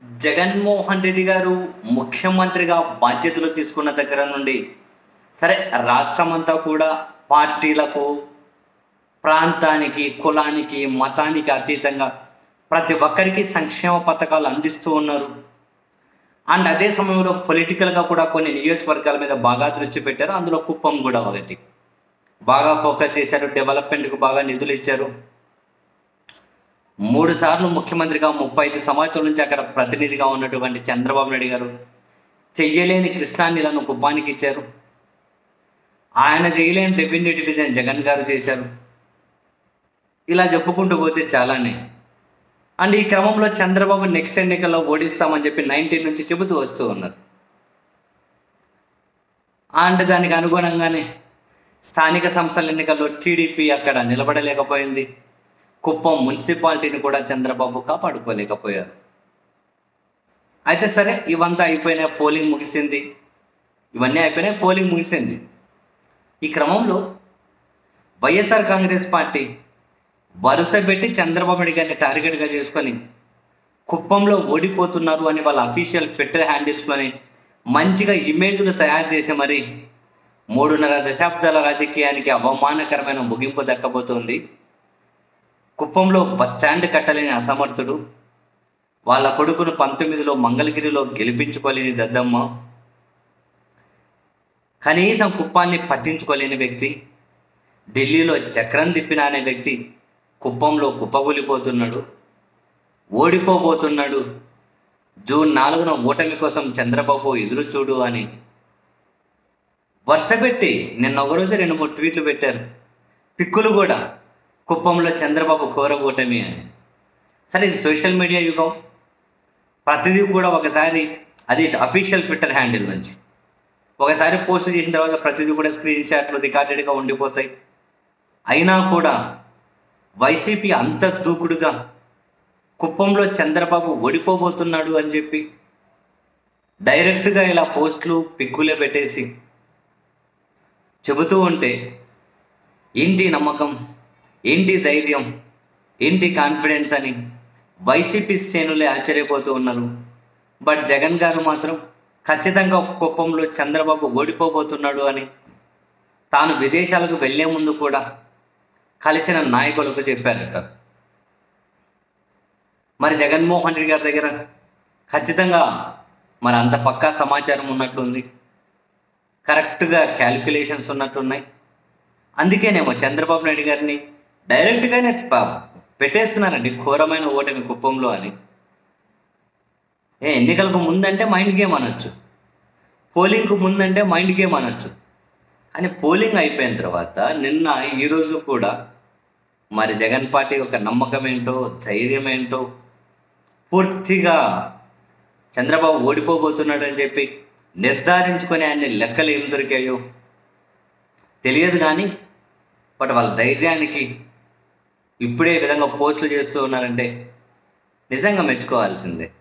జగన్మోహన్ రెడ్డి గారు ముఖ్యమంత్రిగా బాధ్యతలు తీసుకున్న దగ్గర నుండి సరే రాష్ట్రం అంతా కూడా పార్టీలకు ప్రాంతానికి కులానికి మతానికి అతీతంగా ప్రతి ఒక్కరికి సంక్షేమ పథకాలు అందిస్తూ ఉన్నారు అండ్ అదే సమయంలో పొలిటికల్గా కూడా కొన్ని నియోజకవర్గాల మీద బాగా దృష్టి పెట్టారు అందులో కుప్పం కూడా ఒకటి బాగా ఫోకస్ చేశారు డెవలప్మెంట్కు బాగా నిధులు ఇచ్చారు మూడు సార్లు ముఖ్యమంత్రిగా ముప్పై ఐదు సంవత్సరాల నుంచి అక్కడ ప్రతినిధిగా ఉన్నటువంటి చంద్రబాబు నాయుడు గారు చెయ్యలేని కృష్ణా నీళ్లను కుప్పానికి ఇచ్చారు ఆయన చేయలేని రెవెన్యూ డివిజన్ జగన్ గారు చేశారు ఇలా చెప్పుకుంటూ పోతే చాలానే అండ్ ఈ క్రమంలో చంద్రబాబు నెక్స్ట్ ఎన్నికల్లో ఓడిస్తామని చెప్పి నైన్టీన్ నుంచి చెబుతూ వస్తూ ఉన్నారు అండ్ దానికి అనుగుణంగానే స్థానిక సంస్థల ఎన్నికల్లో టీడీపీ అక్కడ నిలబడలేకపోయింది కుప్పం మున్సిపాలిటీని కూడా చంద్రబాబు కాపాడుకోలేకపోయారు అయితే సరే ఇవంతా అయిపోయినాయి పోలింగ్ ముగిసింది ఇవన్నీ అయిపోయినాయి పోలింగ్ ముగిసింది ఈ క్రమంలో వైఎస్ఆర్ కాంగ్రెస్ పార్టీ వరుస పెట్టి చంద్రబాబు నాయుడు గారిని టార్గెట్గా చేసుకొని కుప్పంలో ఓడిపోతున్నారు అని వాళ్ళ అఫీషియల్ ట్విట్టర్ హ్యాండిల్స్లోని మంచిగా ఇమేజ్లు తయారు చేసి మరి మూడున్నర దశాబ్దాల రాజకీయానికి అవమానకరమైన ముగింపు దక్కబోతోంది కుప్పంలో బస్ స్టాండ్ కట్టలేని అసమర్థుడు వాళ్ళ కొడుకును పంతొమ్మిదిలో మంగళగిరిలో గెలిపించుకోలేని దద్దమ్మ కనీసం కుప్పాన్ని పట్టించుకోలేని వ్యక్తి ఢిల్లీలో చక్రం తిప్పిన అనే వ్యక్తి కుప్పంలో కుప్పగూలిపోతున్నాడు ఓడిపోబోతున్నాడు జూన్ నాలుగున ఓటమి కోసం చంద్రబాబు ఎదురు చూడు అని వరుస పెట్టి నిన్న ఒకరోజు రెండు మూడు ట్వీట్లు పెట్టారు పిక్కులు కూడా కుప్పంలో చంద్రబాబు ఘోర ఓటమి అని సరే ఇది సోషల్ మీడియా యుగం ప్రతిదీ కూడా ఒకసారి అది అఫీషియల్ ట్విట్టర్ హ్యాండిల్ నుంచి ఒకసారి పోస్ట్ చేసిన తర్వాత ప్రతిదీ కూడా స్క్రీన్ షాట్లు రికార్డెడ్గా ఉండిపోతాయి అయినా కూడా వైసీపీ అంత దూకుడుగా కుప్పంలో చంద్రబాబు ఓడిపోబోతున్నాడు అని చెప్పి డైరెక్ట్గా ఇలా పోస్టులు పిక్కులే పెట్టేసి చెబుతూ ఉంటే ఏంటి నమ్మకం ఏంటి ధైర్యం ఏంటి కాన్ఫిడెన్స్ అని వైసీపీ శ్రేణులే ఆశ్చర్యపోతూ ఉన్నారు బట్ జగన్ గారు మాత్రం ఖచ్చితంగా కుప్పంలో చంద్రబాబు ఓడిపోబోతున్నాడు అని తాను విదేశాలకు వెళ్లే ముందు కూడా కలిసిన నాయకులకు చెప్పారట మరి జగన్మోహన్ రెడ్డి గారి దగ్గర ఖచ్చితంగా మరి అంత పక్కా సమాచారం ఉన్నట్లుంది కరెక్ట్గా క్యాలిక్యులేషన్స్ ఉన్నట్టున్నాయి అందుకేనేమో చంద్రబాబు నాయుడు గారిని డైరెక్ట్గానే ప- పెట్టేస్తున్నారండి ఘోరమైన ఓటమి కుప్పంలో అని ఏ ఎన్నికలకు ముందంటే మైండ్ గేమ్ అనొచ్చు పోలింగ్కు ముందంటే మైండ్ గేమ్ అనొచ్చు కానీ పోలింగ్ అయిపోయిన తర్వాత నిన్న ఈరోజు కూడా మరి జగన్ పార్టీ యొక్క నమ్మకం ఏంటో ధైర్యం ఏంటో పూర్తిగా చంద్రబాబు ఓడిపోబోతున్నాడు అని చెప్పి నిర్ధారించుకొని అన్ని లెక్కలు ఏం దొరికాయో తెలియదు కానీ బట్ వాళ్ళ ధైర్యానికి ఇప్పుడే ఈ విధంగా పోస్టులు చేస్తూ ఉన్నారంటే నిజంగా మెచ్చుకోవాల్సిందే